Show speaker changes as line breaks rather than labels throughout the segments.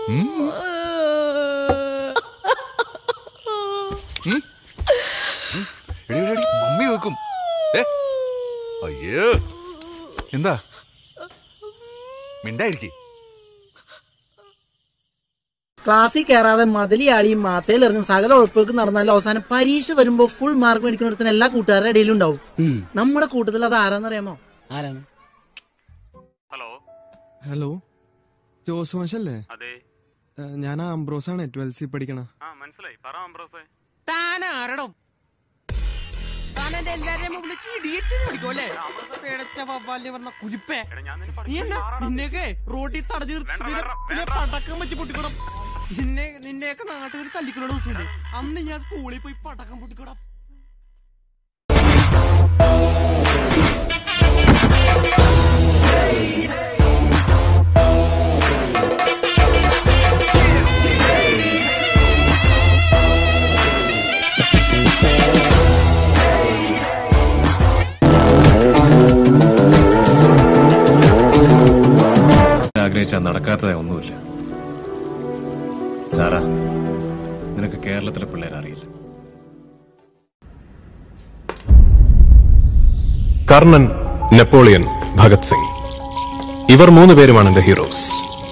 എടി, എടി, എടി, മമ്മി വെക്കും ഏ അയ്യോ എന്താ മിണ്ടായിരിക്കേ
ക്ലാസ്സിൽ കയറാതെ മതിലിയാടിയും മാത്തയിലിറങ്ങും സകല ഉഴപ്പുകൾക്ക് നടന്നാലും അവസാനം പരീക്ഷ വരുമ്പോ ഫുൾ മാർക്ക് മേടിക്കുന്നിടത്തിന് എല്ലാ കൂട്ടുകാരുടെ ഇടയിലും ഉണ്ടാവും നമ്മുടെ കൂട്ടത്തിൽ അത് ആരാന്നറിയാമോ
ആരാണ്
ഹലോ
ഹലോ ജോസ് മാഷല്ലേ
അതെ
ഏ, ഞാൻ ആംബ്രോസ് ആണ് ട്വൽവ് സി പഠിക്കണ
ആ മനസ്സിലായി പറ അംബ്രോസേ
താനാരടോ താനെന്റെ എല്ലാരെയും മുമ്പിൽ ഇടിയത്തി പിടിക്കുമല്ലേ പിടച്ച വവ്വാലിനെ പറഞ്ഞ കുരിപ്പേ
എടാ ഞാൻ നിന്നെ
നീ എന്നാ
പഠിപ്പിച്ച്
നിന്നെയൊക്കെ റോഡിൽ തടഞ്ഞു നിർത്തി
വേണ്ട,
ഇതിനെ-
വേണ്ട,
ഇതിനെ
വേണ്ട.
പടക്കം വെച്ച് പൊട്ടിക്കണം നിന്നെ നിന്നെയൊക്കെ നാട്ടുകാർ തല്ലിക്കണ ദിവസമില്ലേ അന്ന് ഞാൻ സ്കൂളിൽ പോയി പടക്കം പൊട്ടിക്കണം
ആഗ്രഹിച്ചാൽ നടക്കാത്തതായി ഒന്നുമില്ല സാറാ നിനക്ക് കേരളത്തിലെ പിള്ളേരെ അറിയില്ല
കർണൻ നെപ്പോളിയൻ ഭഗത് സിംഗ് ഇവർ മൂന്ന് പേരുമാണ് എന്റെ heroes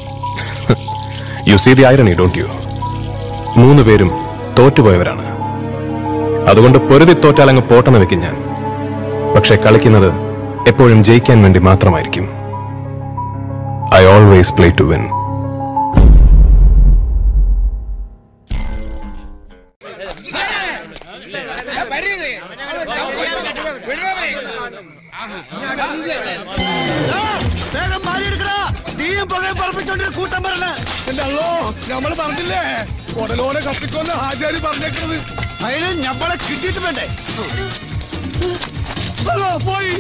you see the irony don't you മൂന്ന് പേരും തോറ്റുപോയവരാണ് അതുകൊണ്ട് പൊരുതി തോറ്റാലങ്ങ് പോട്ടെന്ന് വെക്കും ഞാൻ പക്ഷെ കളിക്കുന്നത് എപ്പോഴും ജയിക്കാൻ വേണ്ടി മാത്രമായിരിക്കും I always play to win
എന്റെ അല്ലോ നമ്മള് പറഞ്ഞില്ലേ ഉടലോടെ കത്തിക്കൊന്ന് ആചാരി പറഞ്ഞേക്കുന്നത് അതിന് ഞമ്മളെ കിട്ടിയിട്ട് വേണ്ടേ ഹലോ പോയി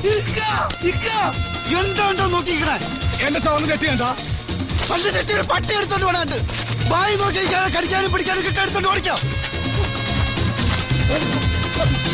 എന്താണ്ടോ നോക്കിക്കണേ എന്റെ സൗണ്ട് കെട്ടിയണ്ട പണ്ട് ചെട്ടിയൊരു പട്ടി എടുത്തോണ്ട് വേണുണ്ട് ബായി നോക്കി കടിക്കാനും പിടിക്കാനും കിട്ടാൻ എടുത്തോണ്ട് ഓടിക്കാം